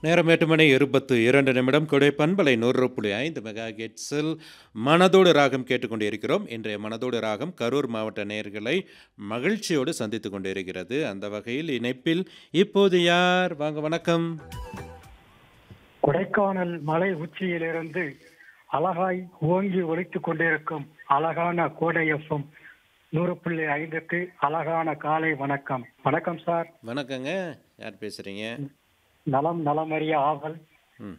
நேரம் எட்டு மணி இருபத்து இரண்டு நிமிடம் கொடை பண்பலை நூறு புள்ளி ஐந்து மெகா கெட்ஸில் மனதோடு ராகம் கேட்டுக்கொண்டிருக்கிறோம் இன்றைய மனதோடு ராகம் கரூர் மாவட்ட நேயர்களை மகிழ்ச்சியோடு சந்தித்து கொண்டிருக்கிறது அந்த வகையில் இணைப்பில் இப்போது யார் வாங்க வணக்கம் கொடைக்கானல் மலை உச்சியிலிருந்து அழகாய் ஓங்கி ஒலித்துக் கொண்டிருக்கும் அழகான கோடை எஃப்எம் நூறு புள்ளி ஐந்துக்கு அழகான காலை வணக்கம் வணக்கம் சார் வணக்கங்க யார் பேசுறீங்க நலம் நலமறிய ஆவல் ம்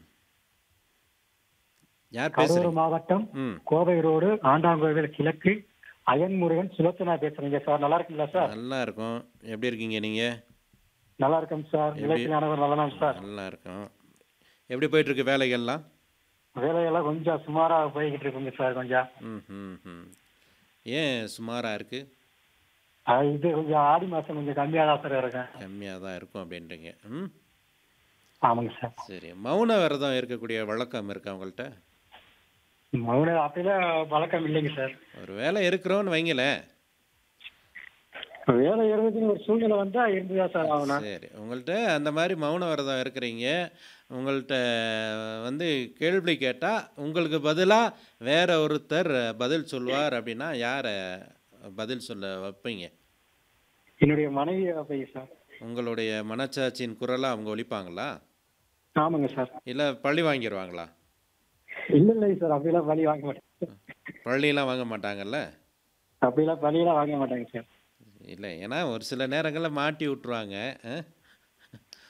யார் கரூர் பேசுறீங்க மாவட்டம் ம் கோவை ரோடு ஆண்டாங்கோவில் கிழக்கு அயன் முருகன் சுலோச்சனா பேசுறீங்க சார் நல்லா இருக்கீங்களா சார் நல்லா இருக்கும் எப்படி இருக்கீங்க நீங்கள் நல்லா இருக்கேன் சார் நிலையத்தில் அனைவரும் நல்லா சார் நல்லா இருக்கும் எப்படி போயிட்டு இருக்கு வேலைகள்லாம் வேலையெல்லாம் கொஞ்சம் சுமாரா போய்கிட்டு இருக்குங்க சார் கொஞ்சம் ம் ம் ம் ஏன் சுமாராக இருக்குது அஹ் இது கொஞ்சம் ஆடி மாசம் கொஞ்சம் கம்மியாக தான் சார் இருக்கேன் கம்மியாக தான் இருக்கும் அப்படின்றீங்க ம் ஆமாங்க சார் சரி மௌன விரதம் இருக்கக்கூடிய வழக்கம் இருக்கா உங்கள்கிட்ட மௌன அப்படிலாம் வழக்கம் இல்லைங்க சார் ஒரு வேலை இருக்கிறோன்னு வைங்களேன் வேலை இருந்துச்சுன்னு ஒரு சூழ்நிலை வந்தா இருந்துதான் சார் ஆகணும் சரி உங்கள்கிட்ட அந்த மாதிரி மௌன விரதம் இருக்கிறீங்க உங்கள்கிட்ட வந்து கேள்வி கேட்டால் உங்களுக்கு பதிலாக வேற ஒருத்தர் பதில் சொல்வார் அப்படின்னா யாரை பதில் சொல்ல வைப்பீங்க என்னுடைய மனைவி போய் சார் உங்களுடைய மனச்சாட்சியின் குரலாக அவங்க ஒலிப்பாங்களா ஆமாங்க சார் இல்லை பழி வாங்கிடுவாங்களா இல்ல இல்லை சார் அப்படிலாம் பலி வாங்க மாட்டேன் பள்ளியெல்லாம் வாங்க மாட்டாங்கல்ல அப்படிலாம் பலியெல்லாம் வாங்க மாட்டாங்க சார் இல்லை ஏன்னா ஒரு சில நேரங்களில் மாட்டி விட்ருவாங்க ஆ?